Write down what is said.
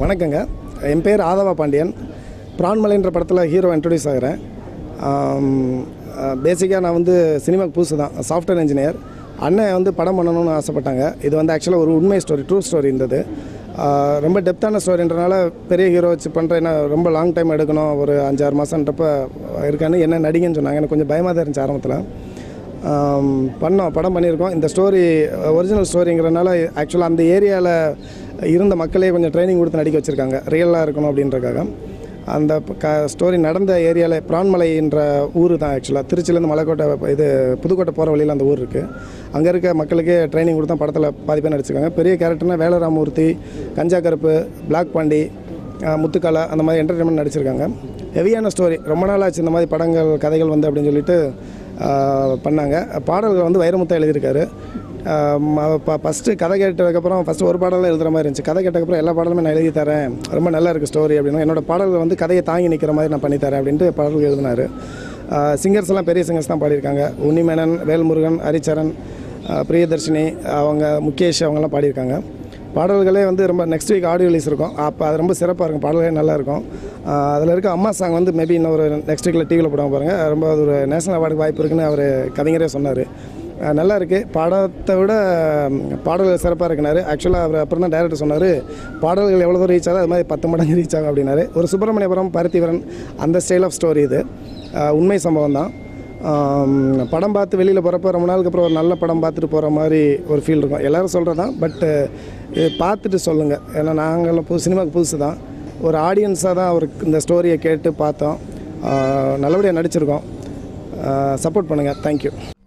வணக்கங்க என் பேர் ஆதவா பாண்டியன் பிரான்மலைன்ற படத்தில் ஹீரோ இன்ட்ரடியூஸ் ஆகிறேன் பேசிக்காக நான் வந்து சினிமாக்கு புதுசு தான் சாஃப்ட்வேர் இன்ஜினியர் அண்ணன் வந்து படம் பண்ணணும்னு ஆசைப்பட்டாங்க இது வந்து ஆக்சுவலாக ஒரு உண்மை ஸ்டோரி ட்ரூ ஸ்டோரி இருந்தது ஆஹ் ரொம்ப டெப்த்தான ஸ்டோரின்றனால பெரிய ஹீரோ வச்சு பண்ணுற என்ன ரொம்ப லாங் டைம் எடுக்கணும் ஒரு அஞ்சாறு மாதன்றப்ப இருக்கான்னு என்ன நடிகன்னு சொன்னாங்க எனக்கு கொஞ்சம் பயமாக தான் இருந்துச்சு ஆரம்பத்தில் ஆம், பண்ணோம் படம் பண்ணியிருக்கோம் இந்த ஸ்டோரி ஒரிஜினல் ஸ்டோரிங்கிறனால ஆக்சுவலாக அந்த ஏரியாவில் இருந்த மக்களே கொஞ்சம் ட்ரைனிங் கொடுத்து நடிக்க வச்சுருக்காங்க ரியலாக இருக்கணும் அப்படின்றக்காக அந்த ப- க ஸ்டோரி நடந்த ஏரியாவில் பிரான்மலைன்ற ஊர் தான் ஆக்சுவலாக திருச்சியிலேருந்து மலைக்கோட்டை இது புதுக்கோட்டை போகிற வழியில் அந்த ஊர் இருக்குது அங்கே இருக்க மக்களுக்கே ட்ரைனிங் கொடுத்தா படத்தில் பாதி பேர் நடிச்சிருக்காங்க பெரிய கேரக்டர்னா வேலராமூர்த்தி கஞ்சா கருப்பு பிளாக் பாண்டி அஹ் முத்துக்காலா அந்த மாதிரி என்டர்டைன்மெண்ட் நடிச்சிருக்காங்க ஹெவியான ஸ்டோரி ரொம்ப நாள் ஆச்சு இந்த மாதிரி படங்கள் கதைகள் வந்து அப்படின்னு சொல்லிட்டு அஹ், பண்ணாங்க பாடல்கள் வந்து வைரமுத்தா எழுதியிருக்காரு ஃபஸ்ட்டு கதை கேட்டதுக்கப்புறம் ஃபஸ்ட்டு ஒரு பாடலாம் எழுதுகிற மாதிரி இருந்துச்சு கதை கேட்டதுக்கப்புறம் எல்லா பாடலுமே நான் எழுதி தரேன் ரொம்ப நல்லா இருக்குது ஸ்டோரி அப்படின்னு என்னோட பாடல்கள் வந்து கதையை தாங்கி நிற்கிற மாதிரி நான் பண்ணித்தரேன் அப்படின்ட்டு பாடல்கள் எழுதினார் சிங்கர்ஸ் எல்லாம் பெரிய சிங்கர்ஸ் தான் பாடியிருக்காங்க உன்னிமேனன் வேல்முருகன் ஹரிச்சரன் அஹ், பிரியதர்ஷினி அவங்க முகேஷ் அவங்கெல்லாம் பாடியிருக்காங்க பாடல்களே வந்து ரொம்ப நெக்ஸ்ட் வீக் ஆடியோ ரிலீஸ் இருக்கும் அப்போ அது ரொம்ப சிறப்பாக இருக்கும் பாடல்களே நல்லா இருக்கும் அதில் இருக்க அம்மா சாங் வந்து மேபி இன்னொரு நெக்ஸ்ட் வீக்கில் டிவியில் போடுவாங்க பாருங்கள் ரொம்ப அது ஒரு நேஷனல் அவார்டுக்கு வாய்ப்பு இருக்குன்னு அவர் கவிஞரே சொன்னார் நல்லா இருக்குது படத்தை விட ம், பாடல்கள் சிறப்பாக இருக்குனாரு ஆக்சுவலாக அவர் அப்புறம் தான் டேரக்டர் சொன்னார் பாடல்கள் எவ்வளோ தூரம் ரீச் ஆகுது அது மாதிரி பத்து மடங்கு ரீச் ஆகும் அப்படின்னாரு ஒரு சுப்பிரமணியபுரம் பருத்திவரன் அந்த ஸ்டைல் ஆஃப் ஸ்டோரி இது அஹ், உண்மை சம்பவம் தான் ஆம், படம் பார்த்து வெளியில் போகிறப்ப ரொம்ப நாளுக்கு அப்புறம் ஒரு நல்ல படம் பார்த்துட்டு போகிற மாதிரி ஒரு ஃபீல் இருக்கும் எல்லோரும் சொல்கிறது தான் பட்டு இது பார்த்துட்டு சொல்லுங்கள் ஏன்னா நாங்களும் புது சினிமாவுக்கு புதுசு தான் ஒரு ஆடியன்ஸாக தான் அவருக்கு இந்த ஸ்டோரியை கேட்டு பார்த்தோம் ஆ, நல்லபடியாக நடிச்சிருக்கோம் சப்போர்ட் பண்ணுங்கள் தேங்க்யூ